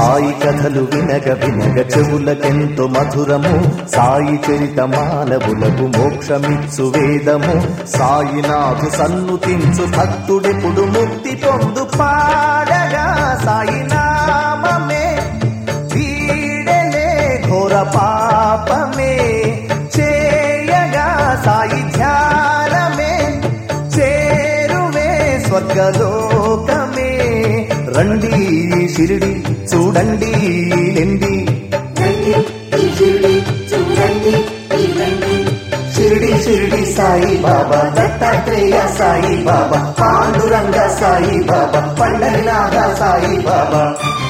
సాయి కథలు వినగ వినగ చెవులకెంతో మధురము సాయి చరిత మానవులకు మోక్షమిచ్చు వేదము సాయినాథు సన్నుతించు భక్తుడెప్పుడు ముక్తి పొందు పాడగా సాయి నామమే వీడలే ఘోర పాపమే చేయగా సాయి ధ్యానమే చేరువే స్వర్గలోకమే రండి షిరిడి చూడండి ఎండి రండి ఈ షిరిడి చూడండి ఈ రండి షిరిడి షిరిడి సాయి బాబా దత్తాత్రేయ సాయి బాబా పాండురంగ సాయి బాబా పండరినాథ సాయి బాబా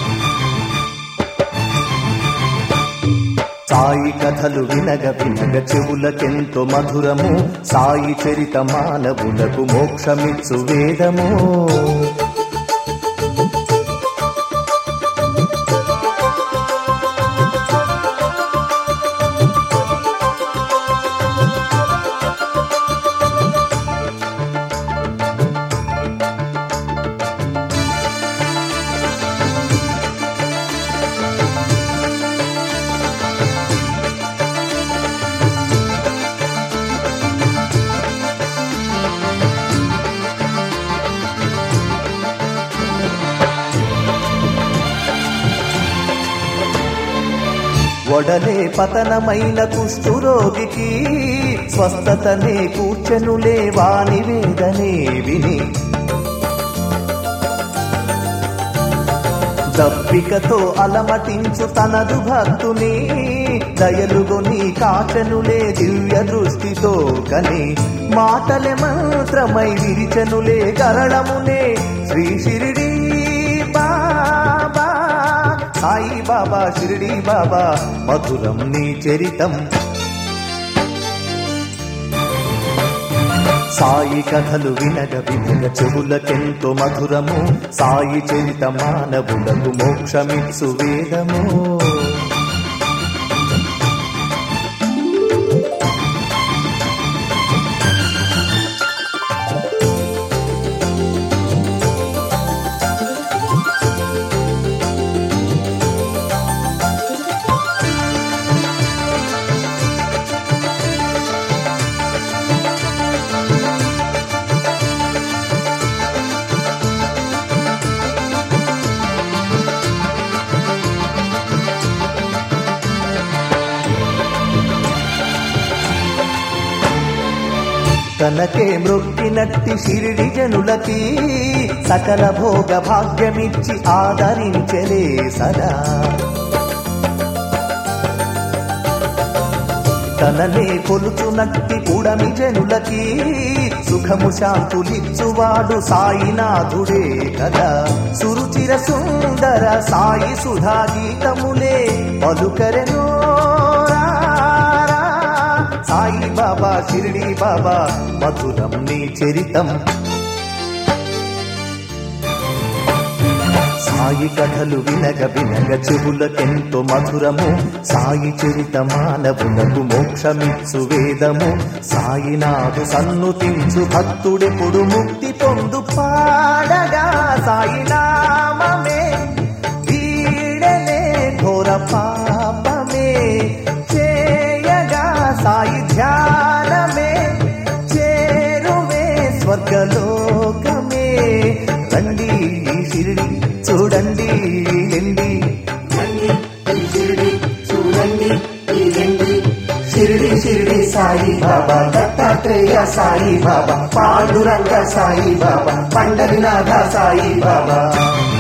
సాయి కథలు వినగ వినగ చెవులకెంతో మధురము సాయి చరిత మానవులకు మోక్షమిచ్చు వేదము వడలే పతనమైన కుష్ఠురోగికి స్వస్థతనే కూర్చనులే వాని వేదనే విని దప్పికతో అలమటించు తనదు భక్తుని దయలుగొని కాచనులే దివ్య దృష్టితో కని మాటలే మంత్రమై విరిచనులే గరళమునే శ్రీ షిరిడి బాబా సాయి బాబా షిరిడి బాబా మధురం నీ చరితం సాయి కథలు వినగ వినగ చెవులకెంతో మధురము సాయి చరిత మానవులకు మోక్షమిచ్చు వేదము తనకే మృక్కినట్టి షిరిడి జనులకి సకల భోగ భాగ్యమిచ్చి ఆదరించలే సదా తననే కొలుచునట్టి కూడమి జనులకి సుఖము శాంతులిచ్చువాడు సాయినాథుడే కదా సురుచిర సుందర సాయి సుధా గీతములే పలుకరెనో రారా. సాయి బాబా షిరిడి బాబా మధురం నీ చరితం సాయి కథలు వినగ వినగ చెవులకెంతో మధురము సాయి చరిత మానవులకు మోక్షమిచ్చు వేదము సాయినాథు సన్నుతించు భక్తుడెప్పుడు ముక్తి పొందు పాడగా సాయి నామమే వీడలే ఘోర పాపమే చేయగా సాయి ధ్యానమే చేరువే స్వర్గలోకమే రండి ఈ షిరిడి చూడండి ఎండి రండి ఈ షిరిడి చూడండి ఈ రండి షిరిడి షిరిడి సాయి బాబా దత్తాత్రేయ సాయి బాబా పాండురంగ సాయి బాబా పండరినాథ సాయి బాబా